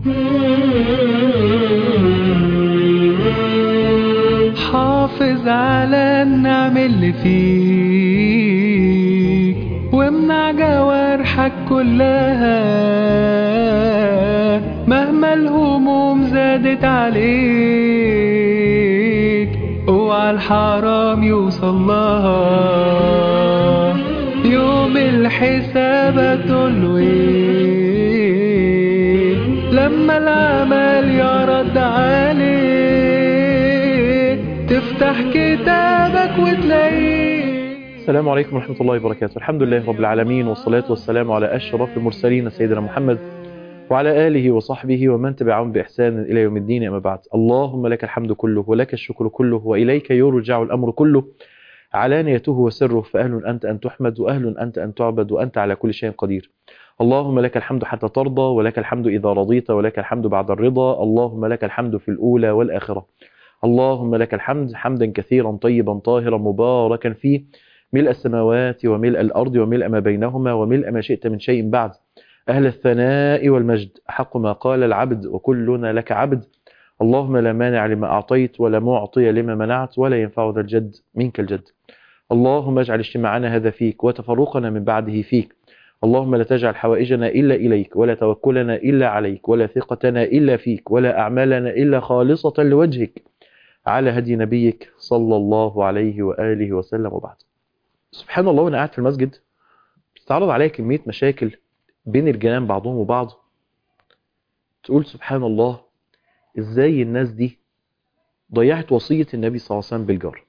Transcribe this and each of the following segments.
حافظ على النعم اللي فيك وامنع جوارحك كلها مهما الهموم زادت عليك اوعى الحرام يوصل لها يوم الحساب تقول ايه لما العمل يرد عليك تفتح كتابك وتلاقيه السلام عليكم ورحمة الله وبركاته الحمد لله رب العالمين والصلاة والسلام على أشرف المرسلين سيدنا محمد وعلى آله وصحبه ومن تبعهم بإحسان إلى يوم الدين أما بعد اللهم لك الحمد كله ولك الشكر كله وإليك يرجع الأمر كله علانيته وسره فأهل أنت أن تحمد وأهل أنت أن تعبد وأنت على كل شيء قدير اللهم لك الحمد حتى ترضى ولك الحمد إذا رضيت ولك الحمد بعد الرضا اللهم لك الحمد في الأولى والآخرة اللهم لك الحمد حمدا كثيرا طيبا طاهرا مباركا فيه ملء السماوات وملء الأرض وملء ما بينهما وملء ما شئت من شيء بعد أهل الثناء والمجد أحق ما قال العبد وكلنا لك عبد اللهم لا مانع لما أعطيت ولا معطي لما منعت ولا ينفع ذا الجد منك الجد اللهم اجعل اجتماعنا هذا فيك وتفرقنا من بعده فيك اللهم لا تجعل حوائجنا إلا إليك ولا توكلنا إلا عليك ولا ثقتنا إلا فيك ولا أعمالنا إلا خالصة لوجهك على هدي نبيك صلى الله عليه وآله وسلم وبعد سبحان الله وانا قاعد في المسجد بتتعرض عليا كمية مشاكل بين الجيران بعضهم وبعض تقول سبحان الله ازاي الناس دي ضيعت وصية النبي صلى الله عليه وسلم بالجار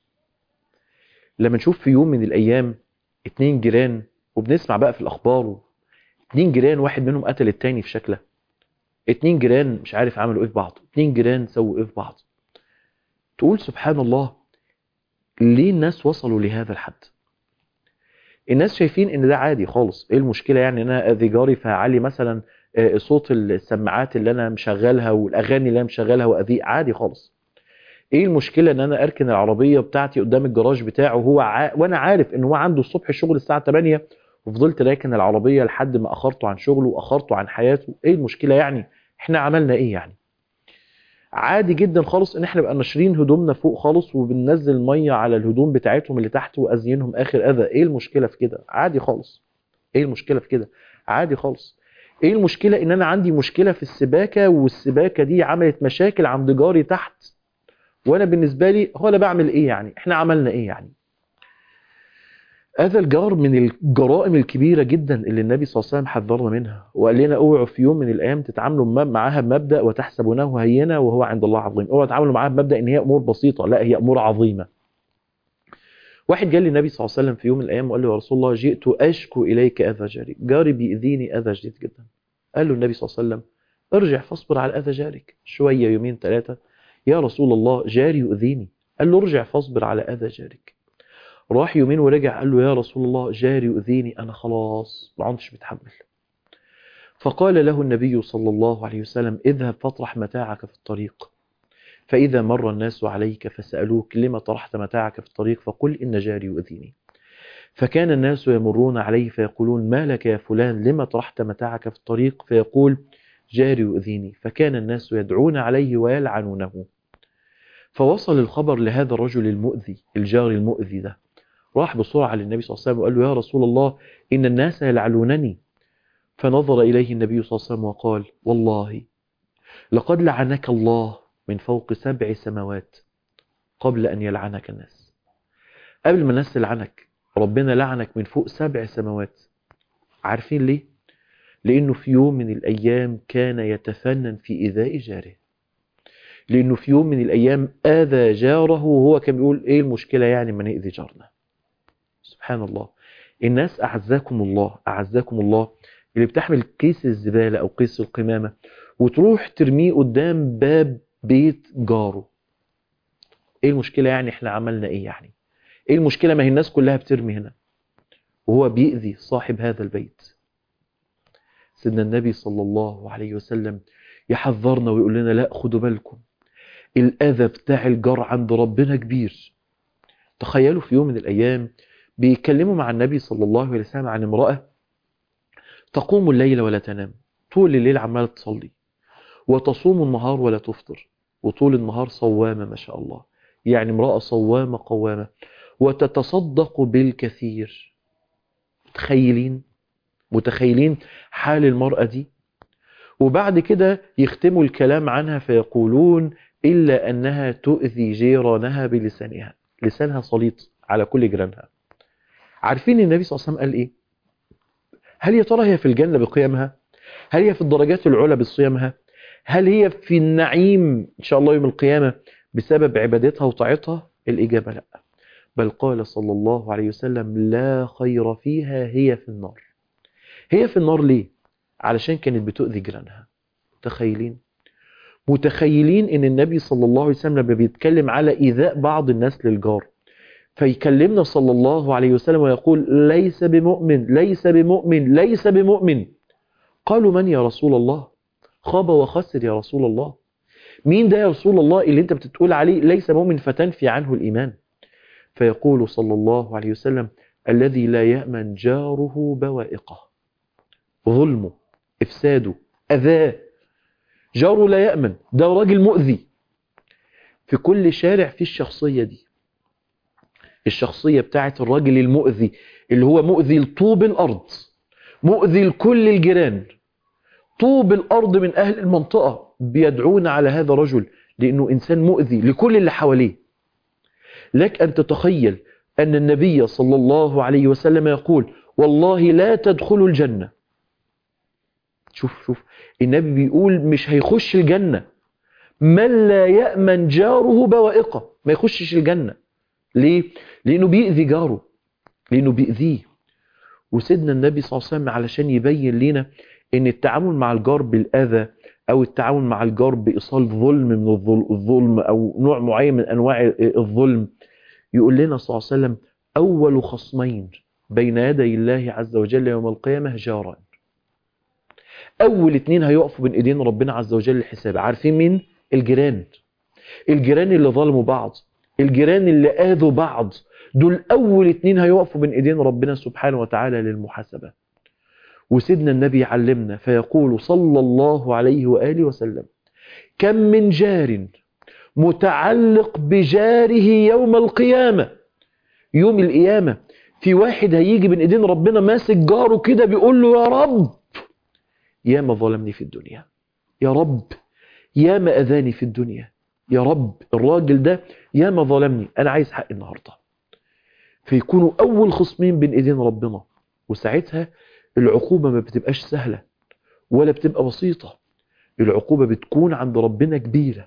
لما نشوف في يوم من الايام اتنين جيران وبنسمع بقى في الاخبار اتنين جيران واحد منهم قتل التاني في شكله اتنين جيران مش عارف عملوا ايه في بعض اتنين جيران سووا ايه في بعض تقول سبحان الله ليه الناس وصلوا لهذا الحد الناس شايفين ان ده عادي خالص ايه المشكله يعني ان انا اذي جاري فهعلي مثلا آه، صوت السماعات اللي انا مشغلها والاغاني اللي انا مشغلها واذيق عادي خالص ايه المشكله ان انا اركن العربيه بتاعتي قدام الجراج بتاعه وهو ع... وانا عارف ان هو عنده الصبح شغل الساعه 8 وفضلت راكن العربيه لحد ما اخرته عن شغله واخرته عن حياته ايه المشكله يعني احنا عملنا ايه يعني عادي جدا خالص ان احنا نبقى ناشرين هدومنا فوق خالص وبننزل ميه على الهدوم بتاعتهم اللي تحت وازينهم اخر اذى ايه المشكله في كده عادي خالص ايه المشكله في كده عادي خالص ايه المشكله ان انا عندي مشكله في السباكه والسباكه دي عملت مشاكل عند جاري تحت وانا بالنسبه لي هو انا بعمل ايه يعني احنا عملنا ايه يعني هذا الجار من الجرائم الكبيرة جدا اللي النبي صلى الله عليه وسلم حذرنا منها وقال لنا اوعوا في يوم من الايام تتعاملوا م- معاها بمبدا وتحسبونه هينه وهو عند الله عظيم اوعوا تتعاملوا معاها بمبدا ان هي امور بسيطه لا هي امور عظيمه واحد جاء للنبي صلى الله عليه وسلم في يوم من الايام وقال له يا رسول الله جئت اشكو اليك اذى جاري جاري بيأذيني اذى شديد جدا قال له النبي صلى الله عليه وسلم ارجع فاصبر على اذى جارك شويه يومين ثلاثه يا رسول الله جاري يؤذيني قال له ارجع فاصبر على اذى جارك راح يومين ورجع قال له يا رسول الله جاري يؤذيني انا خلاص ما عدتش متحمل فقال له النبي صلى الله عليه وسلم اذهب فاطرح متاعك في الطريق فإذا مر الناس عليك فسألوك لما طرحت متاعك في الطريق فقل إن جاري يؤذيني فكان الناس يمرون عليه فيقولون ما لك يا فلان لما طرحت متاعك في الطريق فيقول جاري يؤذيني فكان الناس يدعون عليه ويلعنونه فوصل الخبر لهذا الرجل المؤذي الجار المؤذي ده راح بسرعة للنبي صلى الله عليه وسلم وقال له يا رسول الله إن الناس يلعنونني فنظر إليه النبي صلى الله عليه وسلم وقال والله لقد لعنك الله من فوق سبع سماوات قبل أن يلعنك الناس قبل ما الناس تلعنك ربنا لعنك من فوق سبع سماوات عارفين ليه؟ لأنه في يوم من الأيام كان يتفنن في إيذاء جاره لأنه في يوم من الأيام آذى جاره وهو كان بيقول إيه المشكلة يعني ما نأذي جارنا سبحان الله الناس أعزكم الله أعزكم الله اللي بتحمل كيس الزبالة أو كيس القمامة وتروح ترميه قدام باب بيت جاره ايه المشكلة يعني احنا عملنا ايه يعني ايه المشكلة ما هي الناس كلها بترمي هنا وهو بيأذي صاحب هذا البيت سيدنا النبي صلى الله عليه وسلم يحذرنا ويقول لنا لا خدوا بالكم الأذى بتاع الجار عند ربنا كبير تخيلوا في يوم من الأيام بيتكلموا مع النبي صلى الله عليه وسلم عن امرأة تقوم الليل ولا تنام طول الليل عمالة تصلي وتصوم النهار ولا تفطر وطول النهار صوامة ما شاء الله يعني امرأة صوامة قوامة وتتصدق بالكثير متخيلين متخيلين حال المرأة دي وبعد كده يختموا الكلام عنها فيقولون إلا أنها تؤذي جيرانها بلسانها لسانها سليط على كل جيرانها عارفين النبي صلى الله عليه وسلم قال إيه هل يا ترى هي في الجنة بقيامها هل هي في الدرجات العلى بصيامها هل هي في النعيم إن شاء الله يوم القيامة بسبب عبادتها وطاعتها الإجابة لا بل قال صلى الله عليه وسلم لا خير فيها هي في النار هي في النار ليه علشان كانت بتؤذي جيرانها متخيلين متخيلين ان النبي صلى الله عليه وسلم لما بيتكلم على ايذاء بعض الناس للجار فيكلمنا صلى الله عليه وسلم ويقول ليس بمؤمن ليس بمؤمن ليس بمؤمن قالوا من يا رسول الله خاب وخسر يا رسول الله مين ده يا رسول الله اللي انت بتتقول عليه ليس مؤمن فتنفي عنه الإيمان فيقول صلى الله عليه وسلم الذي لا يأمن جاره بوائقه ظلمه إفساده أذاه جاره لا يأمن ده راجل مؤذي في كل شارع في الشخصية دي الشخصية بتاعت الراجل المؤذي اللي هو مؤذي لطوب الأرض مؤذي لكل الجيران طوب الأرض من أهل المنطقة بيدعون على هذا الرجل لأنه إنسان مؤذي لكل اللي حواليه لك أن تتخيل أن النبي صلى الله عليه وسلم يقول والله لا تدخلوا الجنة شوف شوف النبي بيقول مش هيخش الجنة من لا يأمن جاره بوائقه ما يخشش الجنة ليه؟ لأنه بيأذي جاره لأنه بيأذيه وسيدنا النبي صلى الله عليه وسلم علشان يبين لنا ان التعامل مع الجار بالأذى أو التعامل مع الجار بإيصال ظلم من الظلم أو نوع معين من أنواع الظلم يقول لنا صلى الله عليه وسلم أول خصمين بين يدي الله عز وجل يوم القيامة جاران أول اتنين هيقفوا بين إيدين ربنا عز وجل الحساب عارفين مين؟ الجيران الجيران اللي ظلموا بعض الجيران اللي آذوا بعض دول أول اتنين هيقفوا بين إيدين ربنا سبحانه وتعالى للمحاسبة وسيدنا النبي يعلمنا فيقول صلى الله عليه وآله وسلم كم من جار متعلق بجاره يوم القيامة يوم القيامة في واحد هيجي بين ايدين ربنا ماسك جاره كده بيقول له يا رب يا ما ظلمني في الدنيا يا رب يا ما أذاني في الدنيا يا رب الراجل ده يا ما ظلمني أنا عايز حق النهاردة فيكونوا أول خصمين بين ايدين ربنا وساعتها العقوبة ما بتبقاش سهلة ولا بتبقى بسيطة العقوبة بتكون عند ربنا كبيرة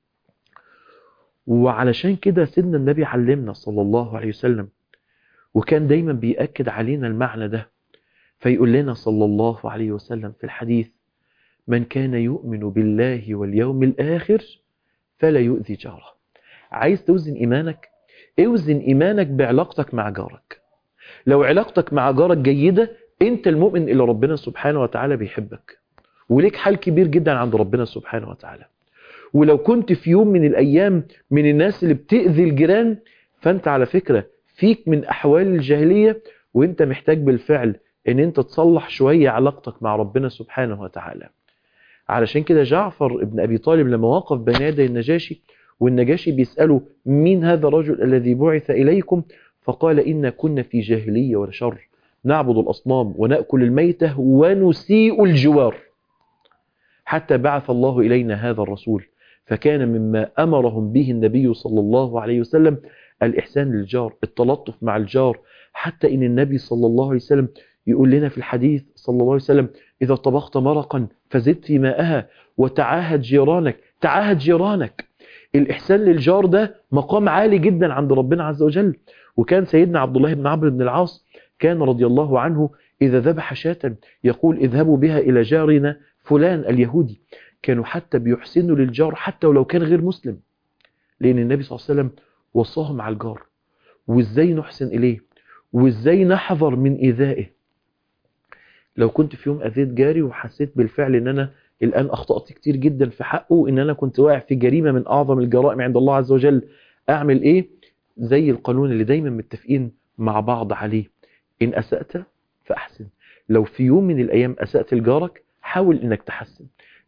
وعلشان كده سيدنا النبي علمنا صلى الله عليه وسلم وكان دايما بيأكد علينا المعنى ده فيقول لنا صلى الله عليه وسلم في الحديث من كان يؤمن بالله واليوم الآخر فلا يؤذي جاره عايز توزن إيمانك اوزن إيمانك بعلاقتك مع جارك لو علاقتك مع جارك جيدة انت المؤمن اللي ربنا سبحانه وتعالى بيحبك وليك حال كبير جدا عند ربنا سبحانه وتعالى ولو كنت في يوم من الأيام من الناس اللي بتأذي الجيران فأنت على فكرة فيك من أحوال الجاهلية وانت محتاج بالفعل ان انت تصلح شوية علاقتك مع ربنا سبحانه وتعالى علشان كده جعفر ابن أبي طالب لما وقف بين يدي النجاشي والنجاشي بيسأله مين هذا الرجل الذي بعث إليكم فقال إن كنا في جاهلية ولا شر نعبد الأصنام ونأكل الميتة ونسيء الجوار حتى بعث الله إلينا هذا الرسول فكان مما أمرهم به النبي صلى الله عليه وسلم الإحسان للجار التلطف مع الجار حتى إن النبي صلى الله عليه وسلم يقول لنا في الحديث صلى الله عليه وسلم إذا طبخت مرقا فزد في ماءها وتعاهد جيرانك تعاهد جيرانك الإحسان للجار ده مقام عالي جدا عند ربنا عز وجل وكان سيدنا عبد الله بن عمرو بن العاص كان رضي الله عنه إذا ذبح شاة يقول اذهبوا بها إلى جارنا فلان اليهودي كانوا حتى بيحسنوا للجار حتى ولو كان غير مسلم لأن النبي صلى الله عليه وسلم وصاهم على الجار وإزاي نحسن إليه وإزاي نحذر من إيذائه لو كنت في يوم أذيت جاري وحسيت بالفعل إن أنا الآن أخطأت كتير جدا في حقه إن أنا كنت واقع في جريمة من أعظم الجرائم عند الله عز وجل أعمل إيه زي القانون اللي دايما متفقين مع بعض عليه إن أسأت فأحسن لو في يوم من الأيام أسأت لجارك حاول إنك تحسن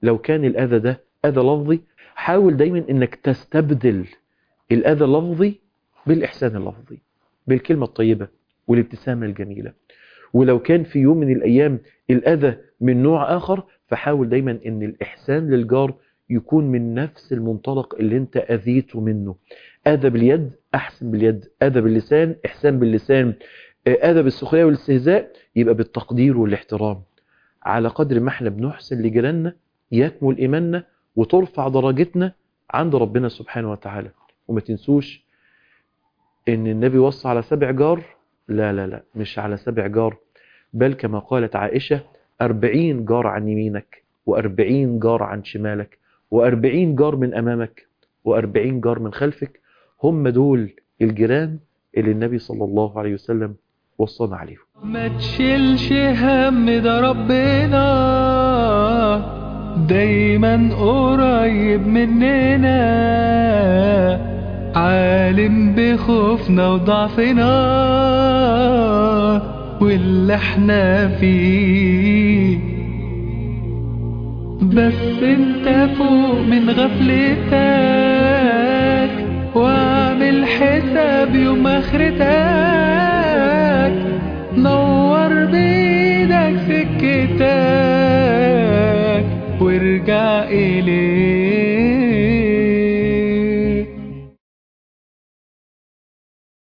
لو كان الأذى ده أذى لفظي حاول دايما انك تستبدل الأذى اللفظي بالإحسان اللفظي بالكلمة الطيبة والابتسامة الجميلة ولو كان في يوم من الأيام الأذى من نوع آخر فحاول دايما ان الإحسان للجار يكون من نفس المنطلق اللي انت أذيته منه أذى باليد أحسن باليد أذى باللسان إحسان باللسان أذى بالسخرية والاستهزاء يبقى بالتقدير والاحترام على قدر ما احنا بنحسن لجيراننا يكمل إيماننا وترفع درجتنا عند ربنا سبحانه وتعالى وما تنسوش ان النبي وصى على سبع جار لا لا لا مش على سبع جار بل كما قالت عائشة أربعين جار عن يمينك وأربعين جار عن شمالك وأربعين جار من أمامك وأربعين جار من خلفك هم دول الجيران اللي النبي صلى الله عليه وسلم وصانا عليهم ما تشيلش هم ده ربنا دايما قريب مننا عالم بخوفنا وضعفنا واللي احنا فيه بس انت فوق من غفلتك واعمل حساب يوم اخرتك نور بيدك سكتك وارجع اليه